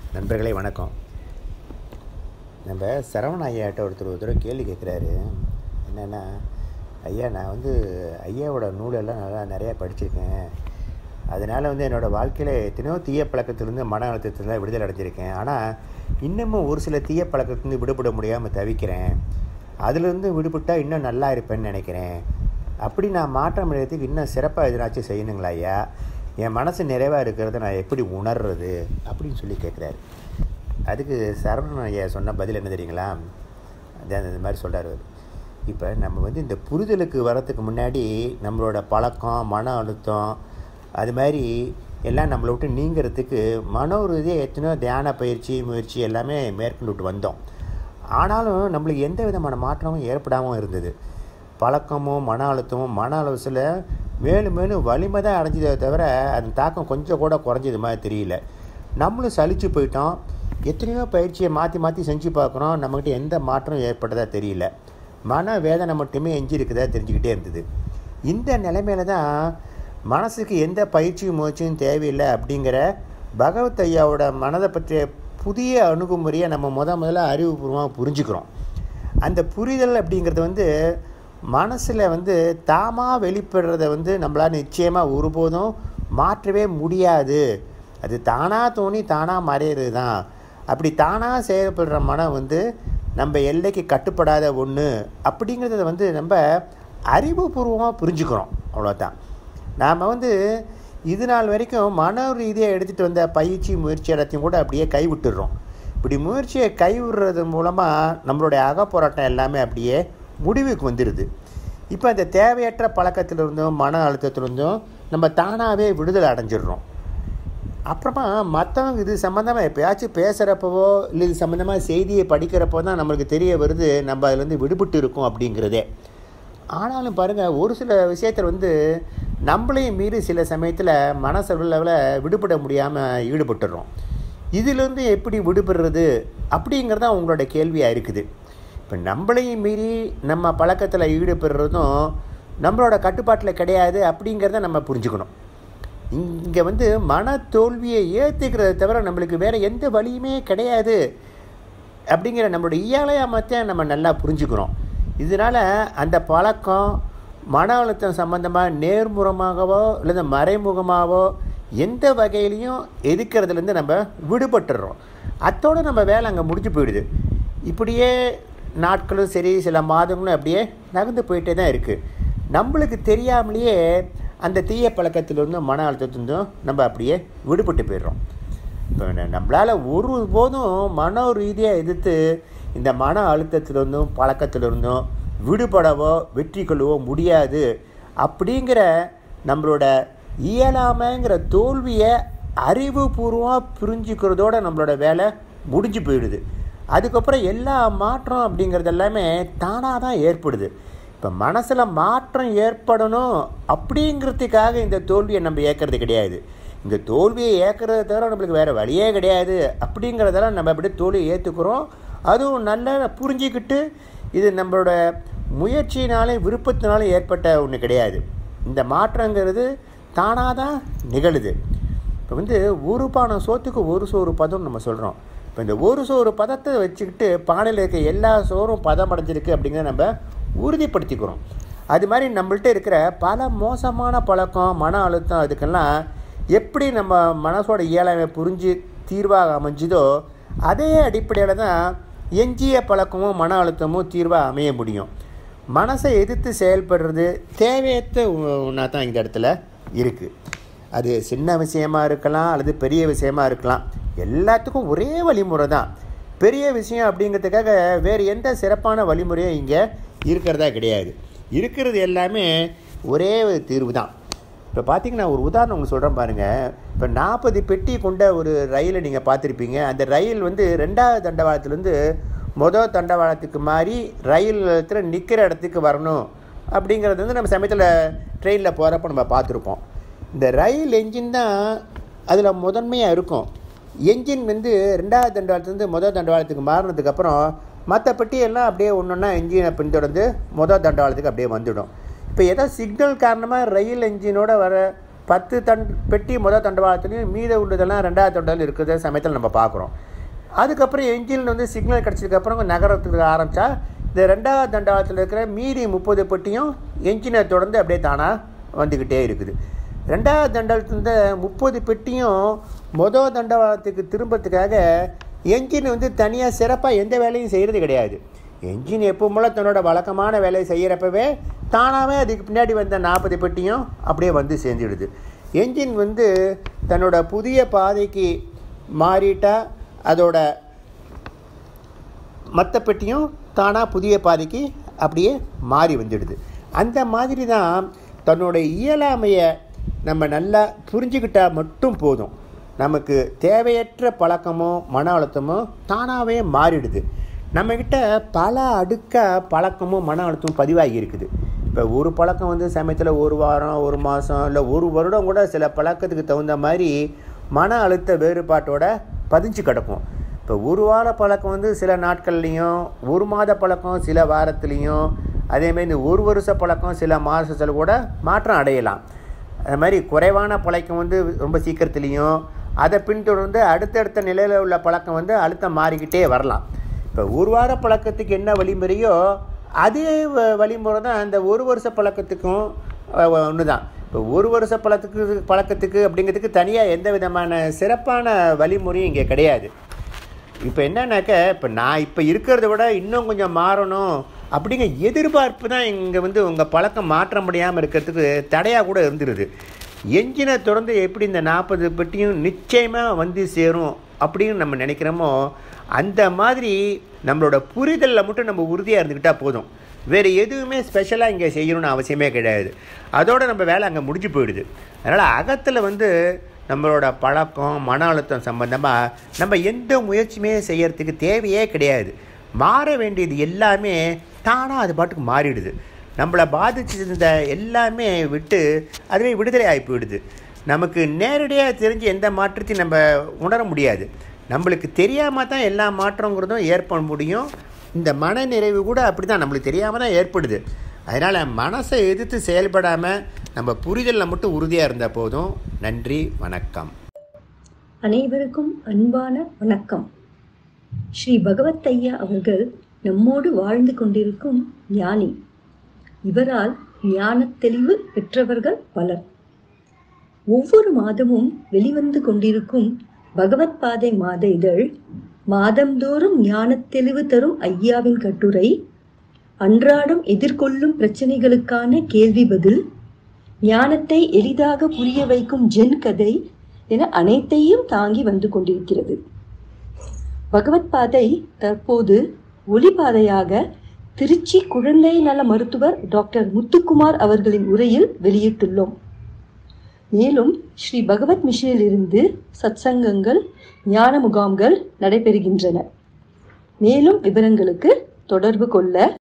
நண்பர்களே வணக்கம் நம்ம சரவண ஐயாட்ட ஒருத்தர் ஒரு தடவை கேள்வி கேட்குறாரு என்னென்னா ஐயா நான் வந்து ஐயாவோட நூலெல்லாம் நல்லா நிறையா படிச்சிருக்கேன் அதனால் வந்து என்னோடய வாழ்க்கையில் எத்தனையோ தீய பழக்கத்திலேருந்து மன அழுத்தத்துலேருந்து விடுதலை அடைஞ்சிருக்கேன் ஆனால் இன்னமும் ஒரு சில தீய பழக்கத்துலேருந்து விடுபட முடியாமல் தவிக்கிறேன் அதுலேருந்து விடுபட்டால் இன்னும் நல்லா இருப்பேன்னு நினைக்கிறேன் அப்படி நான் மாற்றம் அடைகிறதுக்கு இன்னும் சிறப்பாக எதனாச்சும் செய்யணுங்களா ஐயா என் மனசு நிறைவாக இருக்கிறத நான் எப்படி உணர்றது அப்படின்னு சொல்லி கேட்குறாரு அதுக்கு சரவணன் ஐயா சொன்ன பதில் என்ன தெரியுங்களா அதான் இந்த மாதிரி சொல்கிறார் இப்போ நம்ம வந்து இந்த புரிதலுக்கு வரத்துக்கு முன்னாடி நம்மளோட பழக்கம் மன அழுத்தம் அது மாதிரி எல்லாம் நம்மளை விட்டு நீங்கிறதுக்கு மன ரீதியாக எத்தனையோ தியான பயிற்சி முயற்சி எல்லாமே மேற்கொண்டுட்டு வந்தோம் ஆனாலும் நம்மளுக்கு எந்த விதமான மாற்றமும் ஏற்படாமல் இருந்தது பழக்கமும் மன அழுத்தமும் மன அலவசில் மேலும் மேலும் வலிமை தான் அடைஞ்சதே தவிர அதன் தாக்கம் கொஞ்சம் கூட குறைஞ்சது மாதிரி தெரியல நம்மளும் சலிச்சு போயிட்டோம் எத்தனையோ பயிற்சியை மாற்றி மாற்றி செஞ்சு பார்க்குறோம் நம்மக்கிட்ட எந்த மாற்றம் ஏற்பட்டதா தெரியல மன வேதனை மட்டுமே எஞ்சி இருக்குதா தெரிஞ்சுக்கிட்டே இருந்தது இந்த நிலைமையில தான் மனசுக்கு எந்த பயிற்சியும் முயற்சியும் தேவையில்லை அப்படிங்கிற பகவத் ஐயாவோட மனதை பற்றிய புதிய அணுகுமுறையை நம்ம முத முதல்ல அறிவுபூர்வமாக புரிஞ்சுக்கிறோம் அந்த புரிதல் அப்படிங்கிறது வந்து மனசில் வந்து தாமாக வெளிப்படுறத வந்து நம்மளால் நிச்சயமாக ஒருபோதும் மாற்றவே முடியாது அது தானாக தோணி தானாக மறையிறது தான் அப்படி தானாக செயல்படுற மனம் வந்து நம்ம எல்லைக்கு கட்டுப்படாத ஒன்று அப்படிங்கிறத வந்து நம்ம அறிவுபூர்வமாக புரிஞ்சுக்கிறோம் அவ்வளோதான் நாம் வந்து இது நாள் வரைக்கும் மன ரீதியாக எடுத்துகிட்டு வந்த பயிற்சி முயற்சி எல்லாத்தையும் கூட அப்படியே கைவிட்டுடுறோம் இப்படி முயற்சியை கைவிடுறது மூலமாக நம்மளுடைய அகப்போராட்டம் எல்லாமே அப்படியே முடிவுக்கு வந்துடுது இப்போ அந்த தேவையற்ற பழக்கத்திலிருந்தும் மன அழுத்தத்திலிருந்தும் நம்ம தானாகவே விடுதலை அடைஞ்சிடுறோம் அப்புறமா மற்றவங்க இது சம்மந்தமாக எப்பயாச்சும் பேசுகிறப்பவோ இல்லை இது சம்மந்தமாக செய்தியை படிக்கிறப்போ தான் நம்மளுக்கு தெரிய வருது நம்ம அதுலேருந்து விடுபட்டு இருக்கோம் அப்படிங்கிறதே ஆனாலும் பாருங்கள் ஒரு சில விஷயத்தில் வந்து நம்மளையும் மீறி சில சமயத்தில் மனசளவில் விடுபட முடியாமல் ஈடுபட்டுடுறோம் இதிலேருந்து எப்படி விடுபடுறது அப்படிங்கிறது தான் உங்களோட கேள்வியாக இருக்குது இப்போ நம்மளையும் மீறி நம்ம பழக்கத்தில் ஈடுபடுறதும் நம்மளோட கட்டுப்பாட்டில் கிடையாது அப்படிங்கிறத நம்ம புரிஞ்சுக்கணும் இங்கே வந்து மன தோல்வியை ஏற்றுக்கிறத தவிர நம்மளுக்கு வேறு எந்த வழியுமே கிடையாது அப்படிங்கிற நம்மளோட இயலையாமத்தை நம்ம நல்லா புரிஞ்சுக்கிறோம் இதனால் அந்த பழக்கம் மன அழுத்தம் சம்மந்தமாக நேர்முகமாகவோ இல்லை மறைமுகமாகவோ எந்த வகையிலையும் எதுக்கிறதுலேருந்து நம்ம விடுபட்டுடுறோம் அத்தோடு நம்ம வேலை அங்கே முடிஞ்சு போயிடுது இப்படியே நாட்களும் சரி சில மாதங்களும் அப்படியே நகர்ந்து போயிட்டே தான் இருக்குது நம்மளுக்கு தெரியாமலேயே அந்த தீய பழக்கத்திலிருந்தும் மன அழுத்தத்திலிருந்தும் நம்ம அப்படியே விடுபட்டு போயிடுறோம் இப்போ நம்மளால் ஒரு போதும் மன ரீதியாக எதிர்த்து இந்த மன அழுத்தத்திலிருந்தும் பழக்கத்திலிருந்தும் விடுபடவோ வெற்றி கொள்ளவோ முடியாது அப்படிங்கிற நம்மளோட இயலாமைங்கிற தோல்வியை அறிவுபூர்வமாக புரிஞ்சுக்கிறதோட நம்மளோட வேலை முடிஞ்சு போயிடுது அதுக்கப்புறம் எல்லா மாற்றம் அப்படிங்கிறது எல்லாமே தானாக தான் ஏற்படுது இப்போ மனசில் மாற்றம் ஏற்படணும் அப்படிங்கிறதுக்காக இந்த தோல்வியை நம்ம ஏற்கிறது கிடையாது இந்த தோல்வியை ஏற்கிறத தவிர நம்மளுக்கு வேறு வழியே கிடையாது அப்படிங்கிறதெல்லாம் நம்ம அப்படி தோல்வியை ஏற்றுக்கிறோம் அதுவும் நல்லா புரிஞ்சிக்கிட்டு இது நம்மளோட முயற்சினாலே விருப்பத்தினாலும் ஏற்பட்ட ஒன்று கிடையாது இந்த மாற்றங்கிறது தானாக தான் நிகழுது இப்போ வந்து ஒரு பானை சோத்துக்கு ஒரு சோறு பதம் நம்ம சொல்கிறோம் இப்போ இந்த ஒரு சோறு பதத்தை வச்சுக்கிட்டு பானையில் இருக்க எல்லா சோறும் பதம் அடைஞ்சிருக்கு அப்படிங்கிறத நம்ம உறுதிப்படுத்திக்கிறோம் அது மாதிரி நம்மள்ட்ட இருக்கிற பல மோசமான பழக்கம் மன அழுத்தம் அதுக்கெல்லாம் எப்படி நம்ம மனசோட இயலாமை புரிஞ்சு தீர்வாக அமைஞ்சுதோ அதே அடிப்படையில் தான் எஞ்சிய பழக்கமும் மன அழுத்தமும் தீர்வாக அமைய முடியும் மனசை எதிர்த்து செயல்படுறது தேவையற்ற ஒன்றா தான் இந்த இடத்துல இருக்குது அது சின்ன விஷயமா இருக்கலாம் அல்லது பெரிய விஷயமா இருக்கலாம் எல்லாத்துக்கும் ஒரே வழிமுறை தான் பெரிய விஷயம் அப்படிங்கிறதுக்காக வேறு எந்த சிறப்பான வழிமுறையும் இங்கே இருக்கிறதா கிடையாது இருக்கிறது எல்லாமே ஒரே ஒரு தீர்வு தான் இப்போ பார்த்தீங்கன்னா ஒரு உதாரணம் உங்களுக்கு சொல்கிறேன் பாருங்கள் இப்போ நாற்பது பெட்டி கொண்ட ஒரு ரயிலை நீங்கள் பார்த்துருப்பீங்க அந்த ரயில் வந்து ரெண்டாவது தண்டவாளத்துலேருந்து மொதல் தண்டவாளத்துக்கு மாறி ரயில் நிலையத்தில் நிற்கிற இடத்துக்கு வரணும் அப்படிங்கிறது வந்து நம்ம சமயத்தில் ட்ரெயினில் போகிறப்ப நம்ம பார்த்துருப்போம் இந்த ரயில் என்ஜின் தான் அதில் முதன்மையாக இருக்கும் என்ஜின் வந்து ரெண்டாவது தண்டவாளத்துலேருந்து முதல் தண்டவாளத்துக்கு மாறினதுக்கப்புறம் மற்ற பெட்டியெல்லாம் அப்படியே ஒன்று ஒன்றா என்ஜினை பின்தொடர்ந்து முதல் தண்டவாளத்துக்கு அப்படியே வந்துடும் இப்போ ஏதோ சிக்னல் காரணமாக ரயில் என்ஜினோட வர பத்து தண் பெட்டி முதல் தண்டவாளத்துலையும் மீத உள்ளதெல்லாம் ரெண்டாவது தண்டவாளம் இருக்கிற சமயத்தில் நம்ம பார்க்குறோம் அதுக்கப்புறம் என்ஜின் வந்து சிக்னல் கிடச்சதுக்கப்புறம் நகரத்துக்கு ஆரம்பித்தா இந்த ரெண்டாவது தண்டவாளத்தில் இருக்கிற மீதி முப்பது பெட்டியும் என்ஜினை தொடர்ந்து அப்படியே தானாக வந்துக்கிட்டே இருக்குது ரெண்டாவது தண்டவாளத்துலேருந்து முப்பது பெட்டியும் மொதல் தண்டவாளத்துக்கு திரும்பத்துக்காக என்ஜின் வந்து தனியாக சிறப்பாக எந்த வேலையும் செய்கிறது கிடையாது என்ஜின் எப்போ போல தன்னோட வழக்கமான வேலையை செய்கிறப்பவே தானாகவே அதுக்கு பின்னாடி வந்த நாற்பது பெட்டியும் அப்படியே வந்து சேர்ந்துடுது என்ஜின் வந்து தன்னோட புதிய பாதைக்கு மாறிட்டா அதோட மற்ற பெட்டியும் தானாக புதிய பாதைக்கு அப்படியே மாறி வந்துடுது அந்த மாதிரி தான் தன்னோட இயலாமையை நம்ம நல்லா புரிஞ்சுக்கிட்டா மட்டும் போதும் நமக்கு தேவையற்ற பழக்கமோ மன அழுத்தமோ தானாகவே மாறிடுது நம்மக்கிட்ட பல அடுக்காக பழக்கமும் மன அழுத்தமும் பதிவாகி இருக்குது இப்போ ஒரு பழக்கம் வந்து சமயத்தில் ஒரு வாரம் ஒரு மாதம் இல்லை ஒரு வருடம் கூட சில பழக்கத்துக்கு தகுந்த மாதிரி மன அழுத்த வேறுபாட்டோட பதிஞ்சு கிடக்கும் இப்போ ஒரு வார பழக்கம் வந்து சில நாட்கள்லேயும் ஒரு மாத பழக்கம் சில வாரத்துலேயும் அதேமாதிரி இந்த ஒரு வருஷ பழக்கம் சில மாதத்தில் கூட மாற்றம் அடையலாம் அது மாதிரி குறைவான பழக்கம் வந்து ரொம்ப சீக்கிரத்துலேயும் அதை பின்தொடர்ந்து அடுத்தடுத்த நிலையில் உள்ள பழக்கம் வந்து அழுத்தம் மாறிக்கிட்டே வரலாம் இப்போ ஒரு வார பழக்கத்துக்கு என்ன வழிமுறையோ அதே வ- வழிமுறை தான் அந்த ஒரு வருஷ பழக்கத்துக்கும் ஒன்று தான் இப்போ ஒரு வருஷ பழக்கத்துக்கு பழக்கத்துக்கு அப்படிங்கிறதுக்கு தனியாக எந்த விதமான சிறப்பான வழிமுறையும் இங்கே கிடையாது இப்போ என்னன்னாக்க இப்போ நான் இப்போ இருக்கிறத விட இன்னும் கொஞ்சம் மாறணும் அப்படிங்கிற எதிர்பார்ப்பு தான் இங்கே வந்து உங்கள் பழக்கம் மாற்ற முடியாமல் இருக்கிறதுக்கு தடையாக கூட இருந்துருது என்ஜினை தொடர்ந்து எப்படி இந்த நாற்பது பெட்டியும் நிச்சயமாக வந்து சேரும் அப்படின்னு நம்ம நினைக்கிறோமோ அந்த மாதிரி நம்மளோட புரிதலில் மட்டும் நம்ம உறுதியாக இருந்துக்கிட்டால் போதும் வேறு எதுவுமே ஸ்பெஷலாக இங்கே செய்யணும்னு அவசியமே கிடையாது அதோட நம்ம வேலை அங்கே முடிஞ்சு போயிடுது அதனால் அகத்தில் வந்து நம்மளோட பழக்கம் மன அழுத்தம் சம்மந்தமாக நம்ம எந்த முயற்சியுமே செய்யறதுக்கு தேவையே கிடையாது மாற வேண்டியது எல்லாமே தானாக அது பாட்டுக்கு மாறிடுது நம்மளை பாதிச்சிருந்த எல்லாமே விட்டு அதுவே விடுதலை ஆகி போயிடுது நமக்கு நேரடியாக தெரிஞ்சு எந்த மாற்றத்தையும் நம்ம உணர முடியாது நம்மளுக்கு தெரியாமல் தான் எல்லா மாற்றங்கிறதும் ஏற்பட முடியும் இந்த மன நிறைவு கூட அப்படி தான் நம்மளுக்கு தெரியாமல் தான் ஏற்படுது அதனால் மனசை எதிர்த்து செயல்படாமல் நம்ம புரிதலில் மட்டும் உறுதியாக இருந்தால் போதும் நன்றி வணக்கம் அனைவருக்கும் அன்பான வணக்கம் ஸ்ரீ பகவத் ஐயா அவர்கள் நம்மோடு வாழ்ந்து கொண்டிருக்கும் ஞானி இவரால் ஞானத் தெளிவு பெற்றவர்கள் பலர் ஒவ்வொரு மாதமும் வெளிவந்து கொண்டிருக்கும் பகவத் பாதை மாத இதழ் மாதந்தோறும் ஞானத் தெளிவு தரும் ஐயாவின் கட்டுரை அன்றாடம் எதிர்கொள்ளும் பிரச்சனைகளுக்கான கேள்வி பதில் ஞானத்தை எளிதாக புரிய வைக்கும் ஜென் கதை என அனைத்தையும் தாங்கி வந்து கொண்டிருக்கிறது பகவத் பாதை தற்போது ஒளிபாதையாக திருச்சி குழந்தை நல மருத்துவர் டாக்டர் முத்துக்குமார் அவர்களின் உரையில் வெளியிட்டுள்ளோம் மேலும் ஸ்ரீ பகவத் மிஷனில் இருந்து சத்சங்கங்கள் ஞான முகாம்கள் நடைபெறுகின்றன மேலும் விவரங்களுக்கு தொடர்பு கொள்ள